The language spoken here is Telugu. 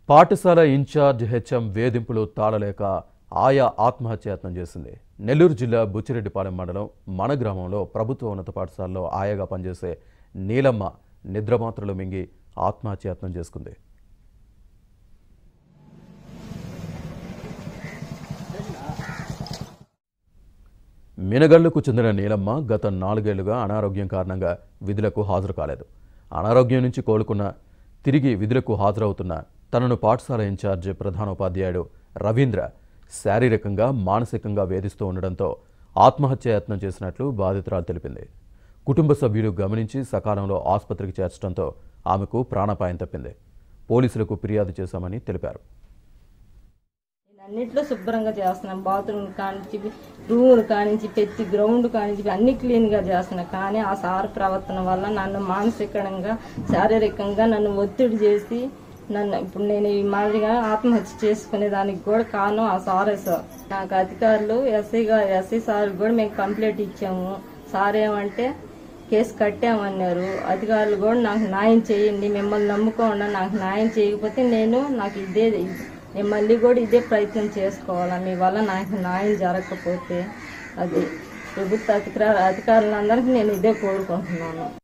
పాఠశాల ఇన్ఛార్జ్ హెచ్ఎం వేధింపులు తాళలేక ఆయా ఆత్మహత్యాయత్నం చేసింది నెల్లూరు జిల్లా బుచ్చిరెడ్డిపాలెం మండలం మన గ్రామంలో ప్రభుత్వ ఉన్నత పాఠశాలలో ఆయాగా పనిచేసే నీలమ్మ నిద్రమాత్రలు మింగి ఆత్మహత్యాయత్నం చేసుకుంది మినగళ్లకు చెందిన నీలమ్మ గత నాలుగేళ్లుగా అనారోగ్యం కారణంగా విధులకు హాజరు కాలేదు అనారోగ్యం నుంచి కోలుకున్న తిరిగి విధులకు హాజరవుతున్న తనను పాఠశాల ఇన్ఛార్జ్ ప్రధానోపాధ్యాయుడు రవీంద్ర శారీరకంగా మానసికంగా వేధిస్తూ ఉండడంతో ఆత్మహత్యాయత్నం చేసినట్లు బాధితురాలు తెలిపింది కుటుంబ సభ్యులు గమనించి సకాలంలో ఆసుపత్రికి చేర్చడంతో ఆమెకు ప్రాణాపాయం తప్పింది పోలీసులకు ఫిర్యాదు చేశామని తెలిపారు నేను అన్నిట్లో శుభ్రంగా చేస్తున్నాను బాత్రూమ్ కానించి రూమ్ కానించి ప్రతి గ్రౌండ్ కానించి అన్ని క్లీన్గా చేస్తున్నా కానీ ఆ సార్ ప్రవర్తన వల్ల నన్ను మానసికంగా శారీరకంగా నన్ను ఒత్తిడి చేసి నన్ను ఇప్పుడు నేను ఈ మాదిరిగా ఆత్మహత్య చేసుకునే దానికి కూడా కారణం ఆ సారే సార్ నాకు అధికారులు ఎస్ఐ గారు ఎస్ఐ సార్ కూడా మేము కంప్లైంట్ ఇచ్చాము సార్ ఏమంటే కేసు కట్టామన్నారు అధికారులు కూడా నాకు న్యాయం చేయండి మిమ్మల్ని నమ్ముకోండి నాకు న్యాయం చేయకపోతే నేను నాకు ఇదే నేను మళ్ళీ కూడా ఇదే ప్రయత్నం చేసుకోవాలా మీ వల్ల నాకు న్యాయం జరగకపోతే అది ప్రభుత్వ అధికార అధికారులందరికీ నేను ఇదే కోరుకుంటున్నాను